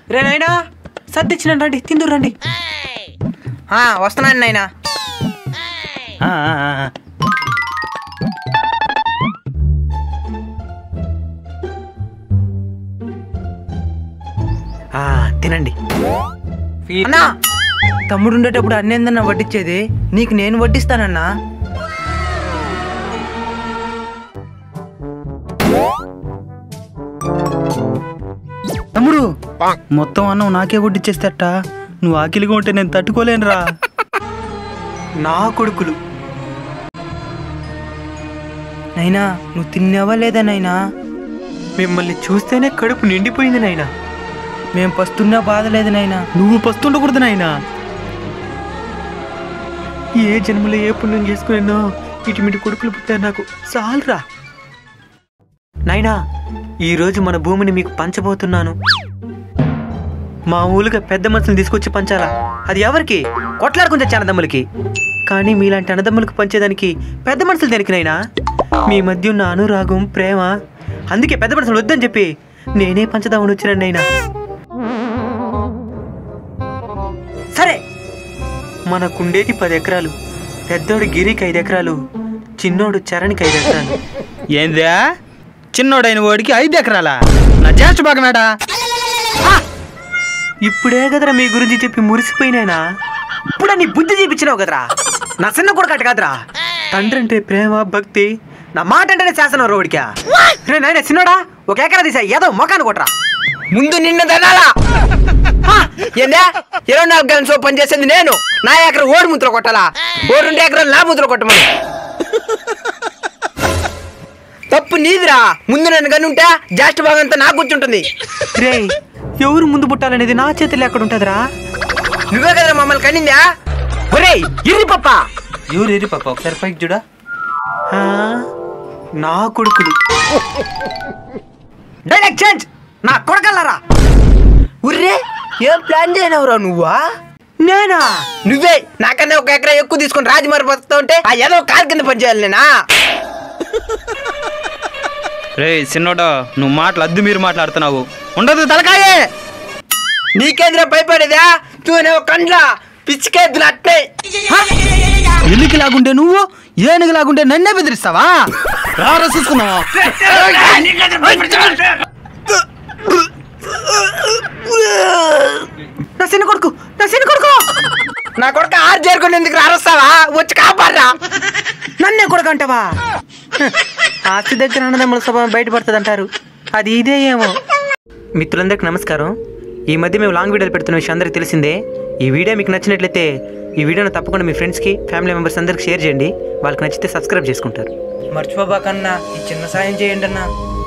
రే నాయనా సర్దిచ్చిన రండి తిందురు రండి ఆ, వస్తున్నాను నాయనా ఆ, ఆ, ఆ. ఆ, తినండి అన్నా తమ్ముడు ఉండేటప్పుడు అన్నేందన్నా వడ్డించేది నీకు నేను వడ్డిస్తానన్నా తమ్ముడు మొత్తం అన్నం నాకే వడ్డిచ్చేస్తేట నువ్వు ఆకిలిగా ఉంటే నేను తట్టుకోలేనురా నా కొడుకులు నైనా నువ్వు తిన్నావా లేదా నైనా మిమ్మల్ని చూస్తేనే కడుపు నిండిపోయింది నాయనా మేం పస్తున్నా బాధ లేదు నైనా నువ్వు పస్తుండకూడదు నాయనా ఏ జన్మలో ఏ పుణ్యం చేసుకున్నానో ఇటుమిటి కొడుకులు పుట్టారు నాకు చాలురా నాయనా ఈరోజు మన భూమిని మీకు పంచబోతున్నాను మామూలుగా పెద్ద మనుషులు తీసుకొచ్చి పంచాలా అది ఎవరికి కొట్లాడుకుంటే అన్నదమ్ములకి కానీ మీలాంటి అన్నదమ్ములకు పంచేదానికి పెద్ద మనుషులు దేనికి నైనా మీ మధ్య ఉన్న అనురాగం ప్రేమ అందుకే పెద్ద మనుషులు వద్దని చెప్పి నేనే పంచదామని వచ్చినాను నైనా సరే మనకుండేది పది ఎకరాలు పెద్దోడు గిరికి ఐదు ఎకరాలు చిన్నోడు చరణ్కి ఐదు ఎకరాలు ఏందా చిన్నోడైన వాడికి ఐదు ఎకరాలా నా జ్యేష్ఠ భాగమేడా ఇప్పుడే కదరా మీ గురించి చెప్పి మురిసిపోయినానా ఇప్పుడు నీ బుద్ధి చూపించినావు కదరా నా చిన్న కొడుకట కాదురా తండ్రి అంటే ప్రేమ భక్తి నా మాట అంటేనే శాసనం రోడికా రే నాయన చిన్నోడా ఒక ఎకరా తీసా ఏదో మొఖాన్ని కొట్రా ముందు నిన్ను తినాలా హా, ఏందే ఇరవై నాలుగు గంటల సోపు పని చేసేది నేను నా ఎకరం ఓడి ముద్ర కొట్టాలా ఓ రెండు ఎకరాలు నా ముద్ర కొట్టమని తప్పు నీదిరా ముందు నన్ను కనుంటే జాస్ట్ భాగంతా నాకు కూర్చుంటుంది రే ఎవరు ముందు పుట్టాలనేది నా చేతిలో ఎక్కడ ఉంటుందిరా నువ్వే కదా మమ్మల్ని కనిందా ఒరేయ్ ఇర్రి పప్ప ఎవరు ఎరి పాప ఒకసారి పైకి చూడా ఆ, నా కొడుకులు డైరెక్ట్ చేంజ్ నా కొడకల్లారా ఉర్రే ఏం ప్లాన్ చేయనవరా నువ్వా నేనా నువ్వే నాకన్నా ఒక ఎకరా ఎక్కువ తీసుకొని రాజమారి బతుకుతా ఉంటే ఆ ఏదో కాలు కింద పని చేయాలి నేనా రే చిన్నోడా నువ్వు మాటలు అద్దు మీరు మాట్లాడుతున్నావు ఉండదు తలకాయే నీకేంద్ర భయపడేదా తూనే ఒక కండ్ల పిచ్చికేద్దులు అట్టే ఎలికి లాగుంటే నువ్వు ఏనుగు లాగుంటే నన్నే బెదిరిస్తావా రారా చూసుకున్నావా నా చిన్న కొడుకు నా చిన్న కొడుకు నా కొడుకు ఆరు చేరుకుని ఎందుకు రారొస్తావా వచ్చి కాపాడరా నన్నే కొడుకు అంటావా ఆస్తి దగ్గర అన్నదమ్ముల స్వభావం బయటపడుతుంది అంటారు అది ఇదే ఏమో మిత్రులందరికీ నమస్కారం ఈ మధ్య మేము లాంగ్ వీడియోలు పెడుతున్న విషయం అందరికీ తెలిసిందే ఈ వీడియో మీకు నచ్చినట్లయితే ఈ వీడియోను తప్పకుండా మీ ఫ్రెండ్స్కి ఫ్యామిలీ మెంబర్స్ అందరికి షేర్ చేయండి వాళ్ళకి నచ్చితే సబ్స్క్రైబ్ చేసుకుంటారు మర్చిపోబాకన్నా ఈ చిన్న సాయం చేయండి అన్నా